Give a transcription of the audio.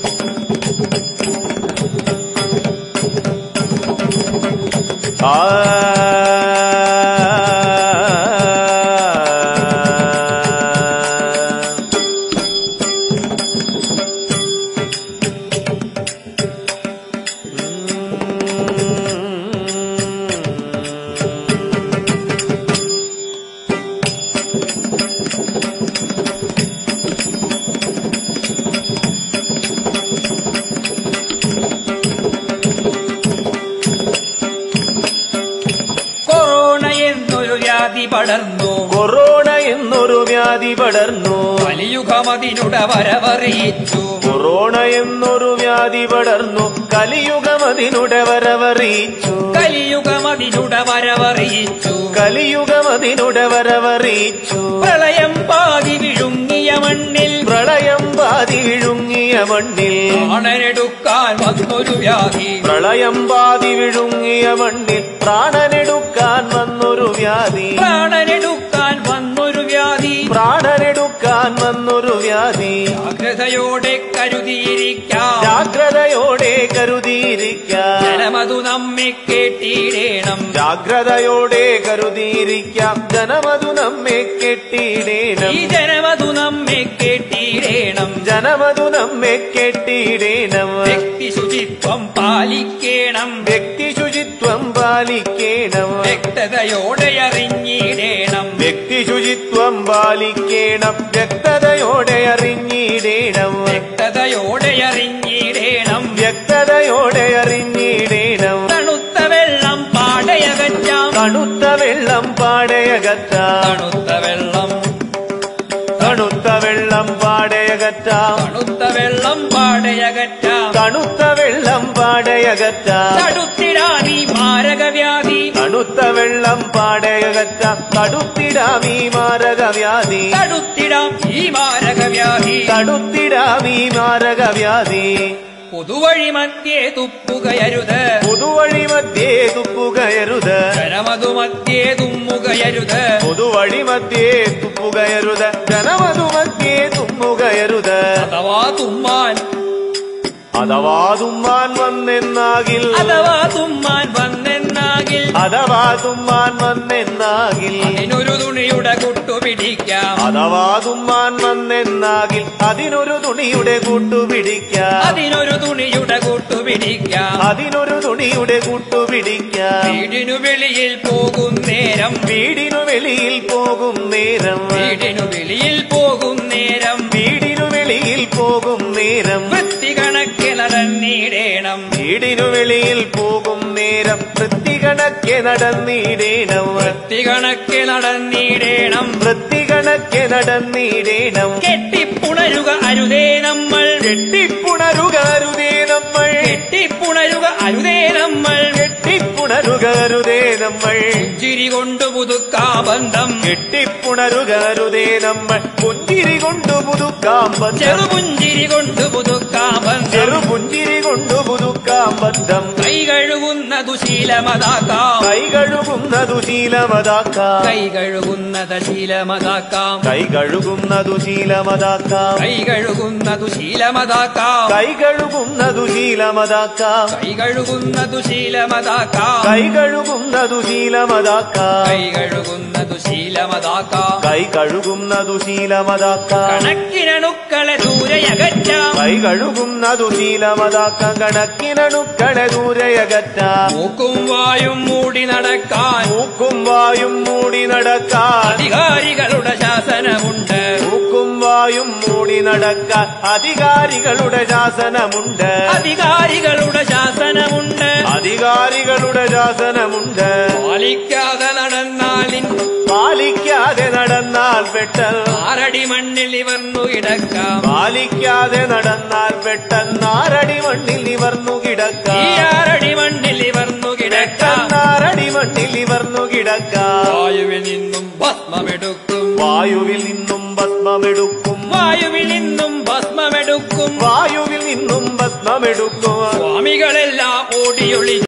ആ കൊറോണ എന്നൊരു വ്യാധി പടർന്നു കൊറോണ എന്നൊരു വ്യാധി പടർന്നു കലിയുഗമതിനുട വരവറിയിച്ചു കൊറോണ എന്നൊരു വ്യാധി പടർന്നു കലിയുഗമതിനുടെ വരവറിയിച്ചു കലിയുഗമതിനുട വരവറിയിച്ചു കലിയുഗമതിനുടെ വരവറിയിച്ചു പ്രളയം പാതി വിഴുങ്ങിയ മണ്ണിൽ പ്രളയം പാതി വിഴുങ്ങിയ മണ്ണിൽ പ്രാണനെടുക്കാൻ വന്നൊരു വ്യാധി പ്രളയം പാതി വിഴുങ്ങിയ മണ്ണിൽ പ്രാണനെടുക്കാൻ വന്നൊരു വ്യാധി പ്രാണനെടുക്കാൻ വന്നൊരു വ്യാധി പ്രാണനെടുക്കാൻ വന്നൊരു വ്യാധി ജാഗ്രതയോടെ കരുതിയിരിക്കാം ജാഗ്രതയോടെ കരുതിയിരിക്കാം ജനമതു നമ്മെ കേട്ടിടേണം ജാഗ്രതയോടെ കരുതിയിരിക്കാം ജനമതു നമ്മെ കെട്ടിയിടേണം ഈ ജനമതു നമ്മെ കേട്ടിടേണം ജനമതു നമ്മെ കെട്ടിയിടേണം വ്യക്തി ശുചിത്വം പാലിക്കണം വ്യക്തി ശുചിത്വം പാലിക്കണം വ്യക്തതയോടെ അറിഞ്ഞിടേണം വ്യക്തി ശുചിത്വം പാലിക്കണം വ്യക്തതയോടെ അറിഞ്ഞിടേണം വ്യക്തതയോടെ അറിഞ്ഞിടേണം വ്യക്തതയോടെ അറിഞ്ഞിടേണം തണുത്ത വെള്ളം പാടയകറ്റാം തണുത്ത വെള്ളം പാടയകറ്റാം തണുത്ത വെള്ളം തണുത്ത വെള്ളം പാടയകറ്റാം തണുത്ത വെള്ളം പാടയകറ്റാം തണുത്ത വെള്ളം പാടയകറ്റാം തടുത്തിടാമീ മാരകവ്യാധി തണുത്ത വെള്ളം പാടയകറ്റാം തടുത്തിടാമീ മാരകവ്യാധി തടുത്തിടാം ഈ മാരകവ്യാധി തടുത്തിടാമീ മാരകവ്യാധി പുതുവഴി മധ്യേ തുപ്പുകയരുത് പുതുവഴി മധ്യേ തുപ്പുകയരുത് ജനമതു മധ്യേ തുമ്മുകയരുത് പുതുവഴി മധ്യേ തുപ്പുകയരുത് ജനമതു മധ്യേ തുമ്മുകയരുത് അഥവാ തുമ്മാൻ അഥവാ തുമ്മാൻ വന്നെന്നാകിൽ അഥവാ തുമ്മാൻ വന്നെന്നാകിൽ അഥവാ തുമ്മാൻ വന്നെന്നാകിൽ അതിനൊരു തുണിയുടെ കുട്ടുപിടിക്കാം അഥവാ തുമ്മാൻ വന്നെന്നാകിൽ അതിനൊരു തുണിയുടെ കൂട്ടുപിടിക്കാം അതിനൊരു തുണിയുടെ കുട്ടുപിടിക്കാം അതിനൊരു തുണിയുടെ കൂട്ടുപിടിക്കാം വീടിനു വെളിയിൽ പോകും നേരം വീടിനു വെളിയിൽ പോകും നേരം വീടിനു വെളിയിൽ പോകും നേരം വീടിനു വെളിയിൽ പോകും നേരം വൃത്തി കണക്കെ നടന്നിടേണം വീടിനു വെളിയിൽ പോകും നേരം വൃത്തികണക്കെ നടന്നിടേണം വൃത്തി കണക്കെ നടന്നിടേണം വൃത്തികണക്കെ നടന്നിടേണം കെട്ടിപ്പുണരുക അരുതേ നമ്മൾ കെട്ടിപ്പുണരുക അരുതേ നമ്മൾ കെട്ടിപ്പുണരുക അരുതേ നമ്മൾ കെട്ടിപ്പുണരുക അരുതേ നമ്മൾ ചിരി കൊണ്ടു പുതുക്കാ ബന്ധം കെട്ടിപ്പുണരുക അരുതേ നമ്മൾ പുഞ്ചിരി കൊണ്ടു പുതുക്കാം ബന്ധം ചെറുപുഞ്ചിരി കൊണ്ടു പുതുക്കാ ബന്ധം ചെറുപുഞ്ചിരി കൊണ്ടു പുതുക്കാം ബന്ധം കൈ കഴുകുന്നതു ശീലമതാക്കാം കൈ കഴുകുന്നതു ശീലമതാക്കാം കൈ കഴുകുന്നത് ശീലമതാക്കാം കൈ കഴുകുന്നതു ശീലമതാക്കാം കൈ കഴുകുന്നതു ശീലമതാക്കാം കൈ കഴുകുന്നതു ശീലമതാക്കാം കൈ കഴുകുന്നതു ശീലമതാക്കാം കൈ കഴുകുന്നതു ശീലമതാക്കാം കൈ കഴുകുന്നതു ശീലമതാക്കാം കൈ കഴുകുന്നതു ശീലമതാക്കാം കണക്കിനണുക്കളെ ദൂരയകറ്റാം കൈ കഴുകുന്നതു ശീലമതാക്കാം കണക്കിനണുക്കളെ ദൂരയകറ്റാം മൂക്കും വായും മൂടി നടക്കാൻ മൂക്കും വായും മൂടി നടക്കാൻ അധികാരികളുടെ ശാസനമുണ്ട് മൂക്കും വായും മൂടി നടക്കാൻ അധികാരികളുടെ ശാസനമുണ്ട് അധികാരികളുടെ ശാസനമുണ്ട് അധികാരികളുടെ ശാസനമുണ്ട് പാലിക്കാതെ നടന്നാലിൻ പാലിക്കാതെ നടന്നാൽ പെട്ടെന്ന് ആറടി മണ്ണിൽ ഇവർന്നു കിടക്കാം പാലിക്കാതെ നടന്നാൽ പെട്ടെന്ന് ആറടി മണ്ണിൽ നിവർന്നു ഈ കിടക്കാം ആറടി മണ്ണിൽ ഇവർന്നു കിടക്കാം പെട്ടെന്നാറടി മണ്ണിൽ നിവർന്നു കിടക്കാം വായുവിൽ നിന്നും ഭസ്മമെടുക്കും വായുവിൽ നിന്നും ഭസ്മമെടുക്കും വായുവിൽ നിന്നും ഭസ്മമെടുക്കും വായുവിൽ നിന്നും ഭസ്മമെടുക്കും സ്വാമികളെല്ലാം ഓടിയൊളി